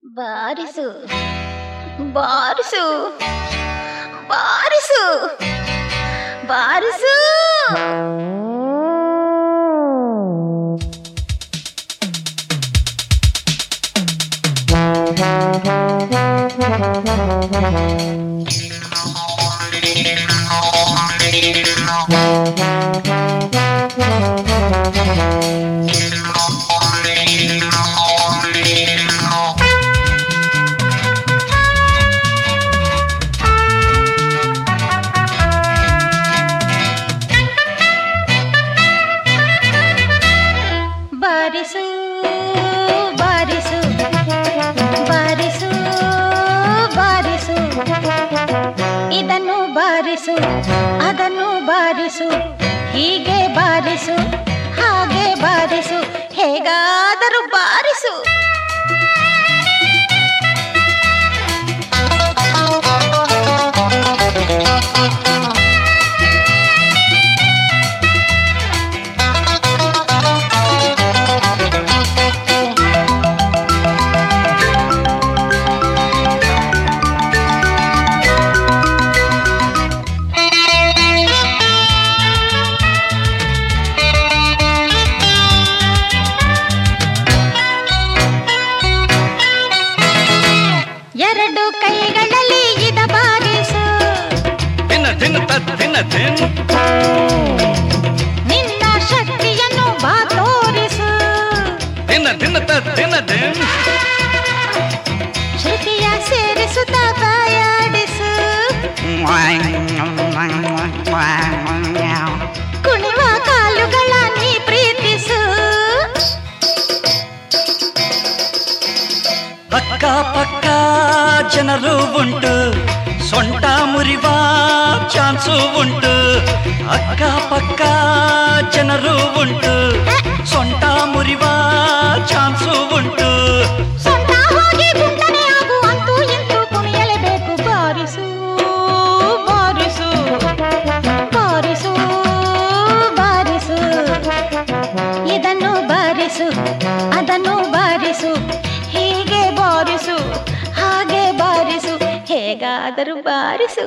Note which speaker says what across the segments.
Speaker 1: ಬಾರಿಸು ಬಾರಿಸು ಬಾರಿಸು ಬಾರಿಸು ಬಾರಿಸು ಬಾರಿಸು ಬಾರಿಸು ಬಾರಿಸು ಇದನ್ನು ಬಾರಿಸು ಅದನ್ನು ಬಾರಿಸು ಹೀಗೆ ಬಾರಿಸು ಹಾಗೆ ಬಾರಿಸು ಹೇಗಾದರೂ ಬಾರಿಸು ಎರಡು ಕೈಗಳಲ್ಲಿ ಇದ ಬಾರಿಸು
Speaker 2: ತಿನ್ನ ತಿನ್ನ ತತ್ ತಿನ್ನ ತಿನ್
Speaker 1: ನಿನ್ನ ಶಕ್ತಿಯನ್ನು ಬಾ ತೋರಿಸು
Speaker 2: ತಿನ್ನ ತಿನ್ನ ತತ್ ತಿನ್ನ ತಿನ್
Speaker 1: ಶ್ರುತಿಯ ಸೇರಿಸುತ್ತ ಬಾಯಾಡಿಸು ಕುಣಿವ ಕಾಲುಗಳ ನೀ ಪ್ರೀತಿಸು
Speaker 2: ಅಕ್ಕ ಪಕ್ಕ ಜನರು ಉಂಟು ಸೊಂಟ ಮುರಿವ ಚಾನ್ಸು ಉಂಟು ಅಕ್ಕ ಪಕ್ಕ ಜನರು ಉಂಟು ಸೊಂಟ ಮುರಿವ ಚಾನ್ಸು ಉಂಟು
Speaker 1: ಸೊಂಟ ಹೋಗಿ ಗುಂಟನೆ ಆಗು ಅಂತೂ ಇಂತೂ ಕುಣಿಯಲೇಬೇಕು ಬಾರಿಸು ಬಾರಿಸು ಬಾರಿಸು ಬಾರಿಸು ಇದನ್ನು ಬಾರಿಸು ಅದನ್ನು ಬಾರಿಸು ಹೀಗೆ ಬಾರಿಸು ಹಾಗೆ ಬಾರಿಸು ಹೇಗಾದರೂ ಬಾರಿಸು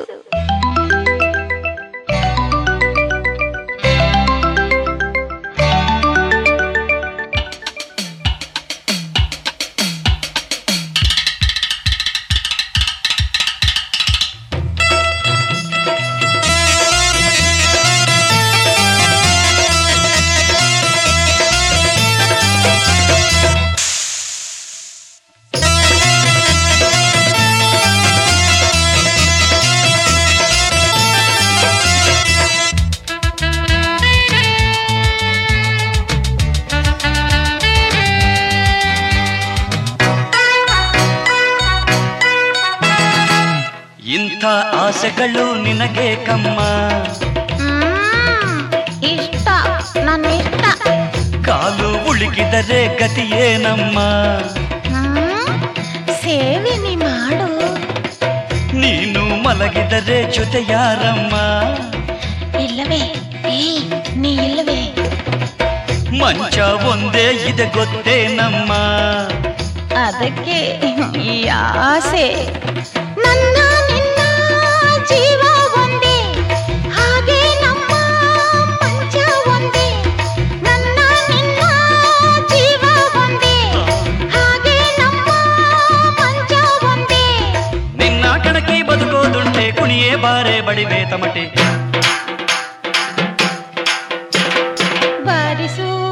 Speaker 2: ಇಂಥ ಆಸೆಗಳು ನಿನಗೆ ಕಮ್ಮ
Speaker 1: ಹ್ಮ್, ಇಷ್ಟ ನನ್ನ ಇಷ್ಟ
Speaker 2: ಕಾಲು ಉಳುಕಿದರೆ ಗತಿಯೇನಮ್ಮ
Speaker 1: ಹ್ಮ್, ಸೇವೆ ನೀ ಮಾಡು
Speaker 2: ನೀನು ಮಲಗಿದರೆ ಜೊತೆ ಯಾರಮ್ಮ
Speaker 1: ಇಲ್ಲವೇ ಏ ನೀ ಇಲ್ಲವೇ
Speaker 2: ಮಂಚ ಒಂದೇ ಇದೆ ಗೊತ್ತೇನಮ್ಮ
Speaker 1: ಅದಕ್ಕೆ ಈ ಆಸೆ ನನ್ನ ನಿನ್ನ ಜೀವ ಒಂದೇ ಹಾಗೆ ನಮ್ಮ ಮಂಚ ಒಂದೇ ನನ್ನ ನಿನ್ನ ಜೀವ ಒಂದೇ ಹಾಗೆ ನಮ್ಮ ಮಂಚ ಒಂದೇ
Speaker 2: ನಿನ್ನ ಕಣಕಿ ಬದುಕೋದುಂಟೆ ಕುಣಿಯೇ ಬಾರೆ ಬಡಿವೆ ತಮಟೆ
Speaker 1: ಬಾರಿಸು